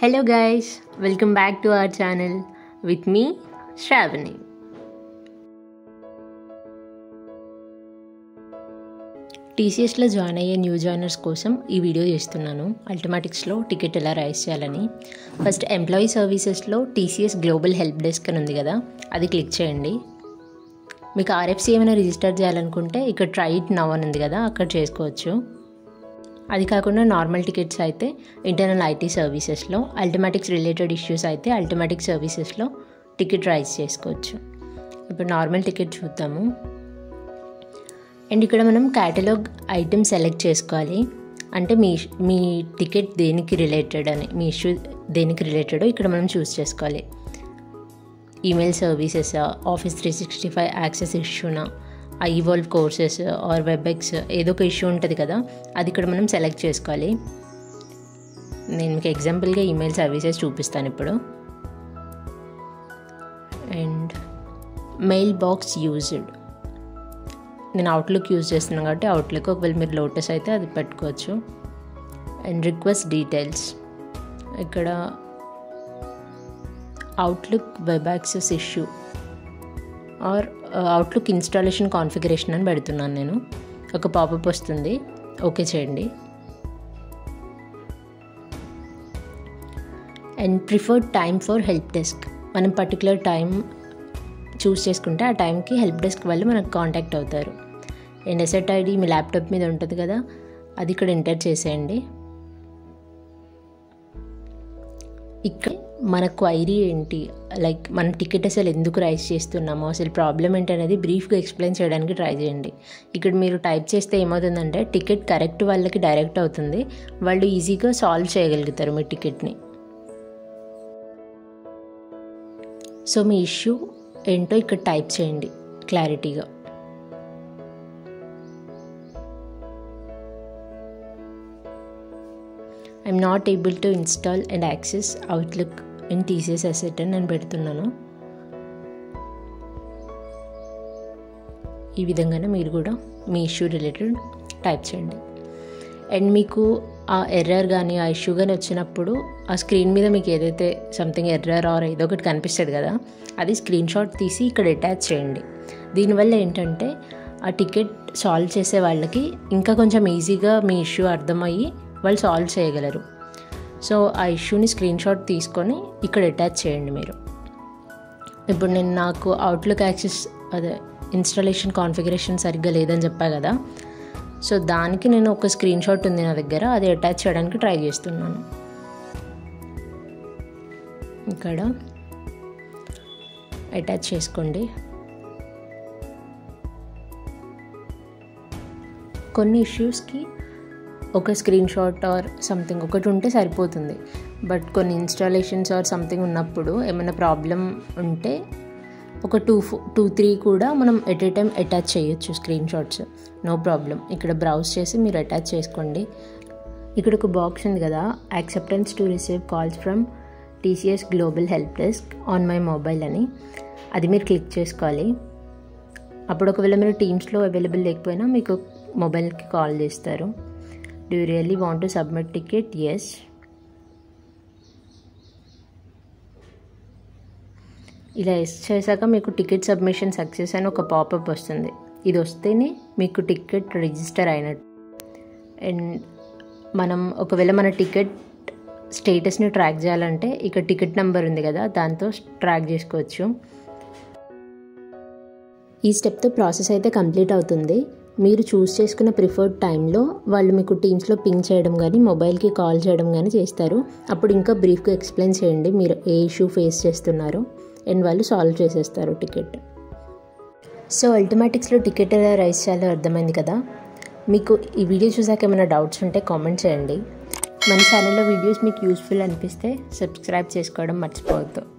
Hello, guys, welcome back to our channel with me, Shravani. టీసీఎస్లో join అయ్యే new joiners కోసం ఈ video చేస్తున్నాను అల్టమాటిక్స్లో టికెట్ ఎలా రైస్ చేయాలని ఫస్ట్ ఎంప్లాయీ సర్వీసెస్లో టీసీఎస్ గ్లోబల్ హెల్ప్ డెస్క్ అని ఉంది కదా అది క్లిక్ చేయండి మీకు ఆర్ఎఫ్సి ఏమైనా రిజిస్టర్ చేయాలనుకుంటే ఇక్కడ ట్రై ఇట్ నవ్ అని ఉంది కదా అక్కడ చేసుకోవచ్చు అది కాకుండా నార్మల్ టికెట్స్ అయితే ఇంటర్నల్ ఐటీ సర్వీసెస్లో అల్టమాటిక్స్ రిలేటెడ్ ఇష్యూస్ అయితే అల్టమాటిక్ సర్వీసెస్లో టికెట్ రైజ్ చేసుకోవచ్చు ఇప్పుడు నార్మల్ టికెట్ చూద్దాము అండ్ ఇక్కడ మనం క్యాటలాగ్ ఐటమ్ సెలెక్ట్ చేసుకోవాలి అంటే మీ మీ టికెట్ దేనికి రిలేటెడ్ అని మీ ఇష్యూ దేనికి రిలేటెడో ఇక్కడ మనం చూస్ చేసుకోవాలి email services office three sixty five access ఇష్యూనా ఐవాల్వ్ కోర్సెస్ ఆర్ వెబ్ఎక్స్ ఏదో ఒక ఇష్యూ ఉంటుంది కదా అది ఇక్కడ మనం సెలెక్ట్ చేసుకోవాలి నేను మీకు ఎగ్జాంపుల్గా ఈమెయిల్ సర్వీసెస్ చూపిస్తాను ఇప్పుడు అండ్ మెయిల్ బాక్స్ యూజ్డ్ నేను అవుట్లుక్ యూజ్ చేస్తున్నాను కాబట్టి అవుట్లుక్ ఒకవేళ మీరు లోటస్ అయితే అది పెట్టుకోవచ్చు అండ్ రిక్వెస్ట్ డీటెయిల్స్ ఇక్కడ Outlook web access issue or Outlook installation configuration అని పెడుతున్నాను నేను ఒక పాపప్ వస్తుంది ఓకే చేయండి and preferred time for help desk మనం పర్టికులర్ టైం చూస్ చేసుకుంటే ఆ టైంకి హెల్ప్ డెస్క్ వాళ్ళు మనకు కాంటాక్ట్ అవుతారు అండ్ ఎసెట్ ఐడి మీ ల్యాప్టాప్ మీద ఉంటుంది కదా అది ఇక్కడ ఎంటర్ చేసేయండి ఇక్కడ మన క్వైరీ ఏంటి లైక్ మన టికెట్ అసలు ఎందుకు రైజ్ చేస్తున్నామో అసలు ప్రాబ్లం ఏంటి అనేది బ్రీఫ్గా ఎక్స్ప్లెయిన్ చేయడానికి ట్రై చేయండి ఇక్కడ మీరు టైప్ చేస్తే ఏమవుతుందంటే టికెట్ కరెక్ట్ వాళ్ళకి డైరెక్ట్ అవుతుంది వాళ్ళు ఈజీగా సాల్వ్ చేయగలుగుతారు మీ టికెట్ని సో మీ ఇష్యూ ఏంటో ఇక్కడ టైప్ చేయండి క్లారిటీగా I'm not able to install and access Outlook in TCS asset అని నేను పెడుతున్నాను ఈ విధంగానే మీరు కూడా మీ ఇష్యూ రిలేటెడ్ టైప్ చేయండి అండ్ మీకు ఆ ఎర్రర్ కానీ ఆ ఇష్యూ కానీ వచ్చినప్పుడు ఆ స్క్రీన్ మీద మీకు ఏదైతే సంథింగ్ ఎర్రర్ ఆర్ ఏదో ఒకటి కనిపిస్తుంది కదా అది స్క్రీన్ షాట్ తీసి ఇక్కడ అటాచ్ చేయండి దీనివల్ల ఏంటంటే ఆ టికెట్ సాల్వ్ చేసే వాళ్ళకి ఇంకా కొంచెం ఈజీగా మీ ఇష్యూ అర్థమయ్యి వాళ్ళు సాల్వ్ చేయగలరు సో ఆ ఇష్యూని స్క్రీన్ షాట్ తీసుకొని ఇక్కడ అటాచ్ చేయండి మీరు ఇప్పుడు నేను నాకు అవుట్లుక్ యాక్సెస్ అదే ఇన్స్టాలేషన్ కాన్ఫిగరేషన్ సరిగ్గా లేదని చెప్పా కదా సో దానికి నేను ఒక స్క్రీన్ షాట్ ఉంది నా దగ్గర అది అటాచ్ చేయడానికి ట్రై చేస్తున్నాను ఇక్కడ అటాచ్ చేసుకోండి కొన్ని ఇష్యూస్కి ఒక స్క్రీన్ షాట్ ఆర్ సంథింగ్ ఒకటి ఉంటే సరిపోతుంది బట్ కొన్ని ఇన్స్టాలేషన్స్ ఆర్ సంథింగ్ ఉన్నప్పుడు ఏమైనా ప్రాబ్లం ఉంటే ఒక టూ టూ త్రీ కూడా మనం ఎట్ ఏ టైం అటాచ్ చేయొచ్చు స్క్రీన్ షాట్స్ నో ప్రాబ్లం ఇక్కడ బ్రౌజ్ చేసి మీరు అటాచ్ చేసుకోండి ఇక్కడ ఒక బాక్స్ ఉంది కదా acceptance to receive calls from TCS global help desk on my mobile అని అది మీరు క్లిక్ చేసుకోవాలి అప్పుడు ఒకవేళ మీరు టీమ్స్లో అవైలబుల్ లేకపోయినా మీకు మొబైల్కి కాల్ చేస్తారు do you really want to submit ticket yes ఇలా ఎస్ చేశాక మీకు టికెట్ సబ్మిషన్ సక్సెస్ అని ఒక పాపప్ వస్తుంది ఇది వస్తేనే మీకు టికెట్ రిజిస్టర్ అయినట్టు అండ్ మనం ఒకవేళ మన టికెట్ స్టేటస్ని ట్రాక్ చేయాలంటే ఇక్కడ టికెట్ నెంబర్ ఉంది కదా దాంతో ట్రాక్ చేసుకోవచ్చు ఈ స్టెప్తో ప్రాసెస్ అయితే కంప్లీట్ అవుతుంది మీరు చూస్ చేసుకున్న ప్రిఫర్డ్ టైంలో వాళ్ళు మీకు టీమ్స్లో పింగ్ చేయడం కానీ మొబైల్కి కాల్ చేయడం కానీ చేస్తారు అప్పుడు ఇంకా బ్రీఫ్గా ఎక్స్ప్లెయిన్ చేయండి మీరు ఏ ఇష్యూ ఫేస్ చేస్తున్నారో అండ్ వాళ్ళు సాల్వ్ చేసేస్తారు టికెట్ సో అల్టమాటిక్స్లో టికెట్ ఎలా రైస్ చేయాలో అర్థమైంది కదా మీకు ఈ వీడియో చూసాక ఏమైనా డౌట్స్ ఉంటే కామెంట్ చేయండి మన ఛానల్లో వీడియోస్ మీకు యూస్ఫుల్ అనిపిస్తే సబ్స్క్రైబ్ చేసుకోవడం మర్చిపోవద్దు